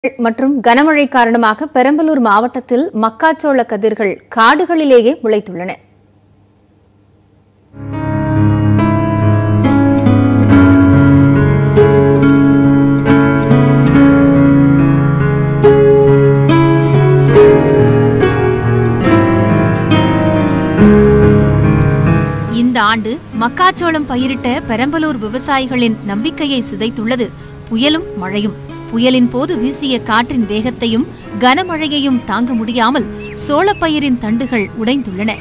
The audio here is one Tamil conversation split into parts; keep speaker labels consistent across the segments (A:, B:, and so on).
A: மற்றும் கனமழை காரணமாக பெரம்பலூர் மாவட்டத்தில் மக்காச்சோள கதிர்கள் காடுகளிலேயே முளைத்துள்ளன
B: இந்த ஆண்டு மக்காச்சோளம் பயிரிட்ட பெரம்பலூர் விவசாயிகளின் நம்பிக்கையை சிதைத்துள்ளது புயலும் மழையும் புயலின் போது வீசிய காற்றின் வேகத்தையும் கனமழையையும் தாங்க முடியாமல் சோளப்பயிரின் தண்டுகள் உடைந்துள்ளன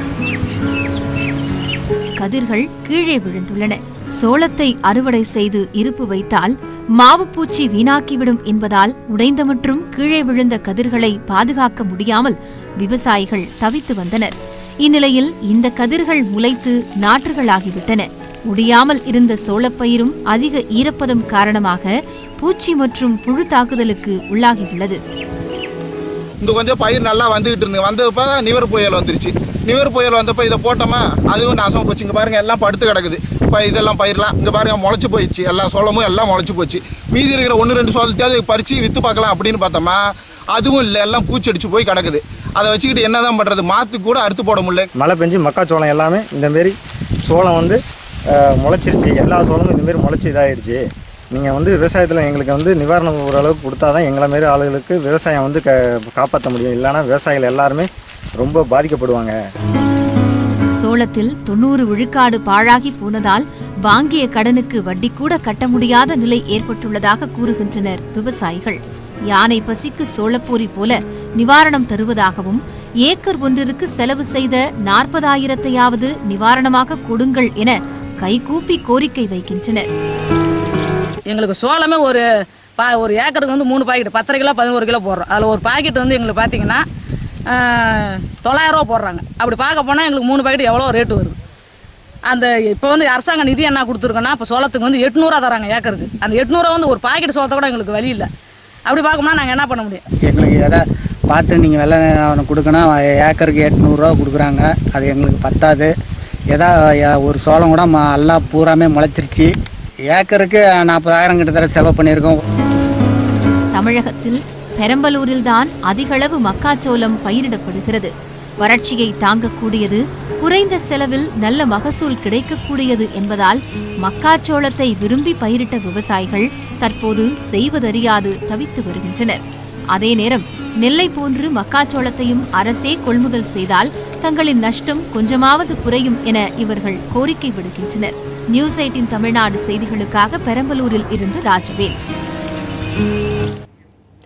B: கதிர்கள் கீழே விழுந்துள்ளன சோளத்தை அறுவடை செய்து இருப்பு வைத்தால் மாவுப்பூச்சி வீணாக்கிவிடும் என்பதால் உடைந்த மற்றும் கீழே விழுந்த கதிர்களை பாதுகாக்க முடியாமல் விவசாயிகள் தவித்து வந்தனர் இந்நிலையில் இந்த கதிர்கள் முளைத்து நாற்றுகளாகிவிட்டன முடியாமல் இருந்த சோளப்பயிரும் அதிக ஈரப்பதம் காரணமாக பூச்சி மற்றும் புழு தாக்குதலுக்கு உள்ளாகியுள்ளது
C: இங்க கொஞ்சம் பயிர் நல்லா வந்துகிட்டு இருந்து வந்தப்ப நிவர் புயல் வந்துருச்சு நிவர் புயல் வந்தப்ப இதை போட்டோமா அதுவும் நாசமா போச்சு இங்க பாருங்க எல்லாம் படுத்து கிடக்குது இப்போ இதெல்லாம் பயிரெலாம் இங்க பாருங்க முளைச்சு போயிடுச்சு எல்லா சோளமும் எல்லாம் முளைச்சு போச்சு மீதி இருக்கிற ஒன்று ரெண்டு சோளத்தையாவது பறிச்சு வித்து பார்க்கலாம் அப்படின்னு பார்த்தோமா அதுவும் இல்லை எல்லாம் பூச்சடிச்சு போய் கிடக்குது அதை வச்சுக்கிட்டு என்னதான் பண்றது மாத்து கூட அறுத்து போட முடியல
D: மழை பெஞ்சு மக்காச்சோளம் எல்லாமே இந்தமாரி சோளம் வந்து அஹ், முளைச்சிருச்சு எல்லா சோளமும் இந்தமாரி முளைச்சி இதாகிடுச்சு நீங்கள் வந்து விவசாயத்தில் எங்களுக்கு வந்து நிவாரணம் ஓரளவுக்கு கொடுத்தா தான் எங்களை மாரி ஆளுகளுக்கு விவசாயம் வந்து க காப்பாற்ற முடியும் இல்லைன்னா விவசாயிகள் எல்லாருமே ரொம்ப பாதிக்கப்படுவாங்க
B: சோளத்தில் தொண்ணூறு விழுக்காடு பாழாகி போனதால் வாங்கிய கடனுக்கு வட்டி கூட கட்ட முடியாத நிலை ஏற்பட்டுள்ளதாக கூறுகின்றனர் விவசாயிகள் யானை பசிக்கு சோளப்பூரி போல நிவாரணம் தருவதாகவும் ஏக்கர் ஒன்றிற்கு செலவு செய்த நாற்பதாயிரத்தையாவது நிவாரணமாக கொடுங்கள் என கைகூப்பி கோரிக்கை வைக்கின்றனர்
E: எங்களுக்கு சோளமே ஒரு பா ஒரு ஏக்கருக்கு வந்து மூணு பாக்கெட் பத்தரை கிலோ பதினோரு கிலோ போடுறோம் அதில் ஒரு பாக்கெட் வந்து எங்களுக்கு பார்த்தீங்கன்னா தொள்ளாயிரரூவா போடுறாங்க அப்படி பார்க்க போனால் எங்களுக்கு மூணு பாக்கெட் எவ்வளோ ரேட்டு வருது அந்த இப்போ வந்து அரசாங்க நிதி என்ன கொடுத்துருக்கோன்னா இப்போ சோளத்துக்கு வந்து எட்நூறுவா தராங்க ஏக்கருக்கு அந்த எட்நூறுவா வந்து ஒரு பாக்கெட் சோளத்தை கூட எங்களுக்கு வழி இல்லை அப்படி பார்க்கணும்னா நாங்கள் என்ன பண்ண முடியும்
F: எங்களுக்கு எதை பார்த்து நீங்கள் வெள்ளை அவனுக்கு கொடுக்கணும் ஏக்கருக்கு எட்நூறுரூவா கொடுக்குறாங்க அது எங்களுக்கு பத்தாது எதா எ- ஒரு சோளம் கூட ம- எல்லாம் பூராமே முளைச்சிருச்சு ஏக்கருக்கு நாற்பதாயிரம் கிட்டத்தட்ட செலவு பண்ணியிருக்கோம்
B: தமிழகத்தில் பெரம்பலூரில்தான் அதிகளவு மக்காச்சோளம் பயிரிடப்படுகிறது வறட்சியை தாங்கக்கூடியது குறைந்த செலவில் நல்ல மகசூல் கிடைக்கக்கூடியது என்பதால் மக்காச்சோளத்தை விரும்பி பயிரிட்ட விவசாயிகள் தற்போது செய்வதறியாது தவித்து வருகின்றனர் அதே நேரம் நெல்லை போன்று மக்காச்சோளத்தையும் அரசே கொள்முதல் செய்தால் தங்களின் நஷ்டம் கொஞ்சமாவது குறையும் என இவர்கள் கோரிக்கை விடுக்கின்றனர் நியூஸ் எயிட்டின் தமிழ்நாடு செய்திகளுக்காக பெரம்பலூரில் இருந்து ராஜவேல்